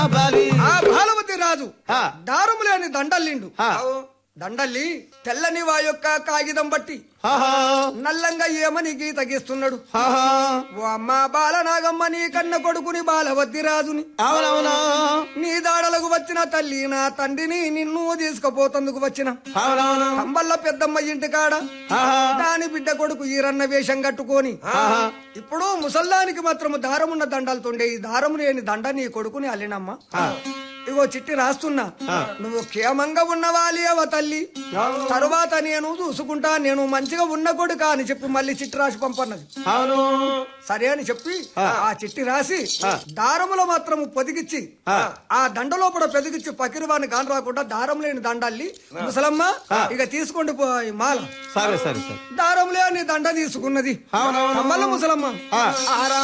Bali ఆ బాలవతి రాజు ఆ. దారము లేని దండల్లిండు ఆ. దండల్లి తెల్లని వా యొక్క కాగితం బట్టి ఆహా, నల్లంగా ఏమని గీత గీస్తున్నాడు ఆహా. ఓ అమ్మ బాలనాగమ్మ నీ కన్న కొడుకుని బాలవతి రాజుని అవునవును నీ దాడలకు వచ్చిన తల్లి నా తండ్రిని నిన్ను తీసుకుపోతందుకు వచ్చిన అవునవును కంబల్ల పెద్దమ్మ ఇంటి కాడ ఆహా, దాని బిడ్డ కొడుకు ఈరన్న వేషం కట్టుకొని ఆహా. ఇప్పుడు ముసల్లానికి మాత్రము దారమున్న దండలతుండే ఈ దారము లేని దండ నీ కొడుకుని అల్లినమ్మ ఇగో చిట్టి రాస్తున్నా నువ్వు క్షేమంగా ఉన్నవాలి అవ తల్లి తరువాత నేను చూసుకుంటా నేను మంచిగా ఉన్న కొడుకా అని చెప్పి మళ్ళీ చిట్టి రాసి పంపన్నది అవును సరే అని చెప్పి ఆ చిట్టి రాసి దారములో మాత్రము పొదిగిచ్చి ఆ దండ లోపల పెదిగిచ్చి పకిరివాని కాని రాకుండా దారం లేని దండల్లి ముసలమ్మ ఇక తీసుకోండి పో ఈ మాల సరే సరే సరే దారం లేని దండ తీసుకున్నది అవునవును. కమ్మల ముసలమ్మ ఆరా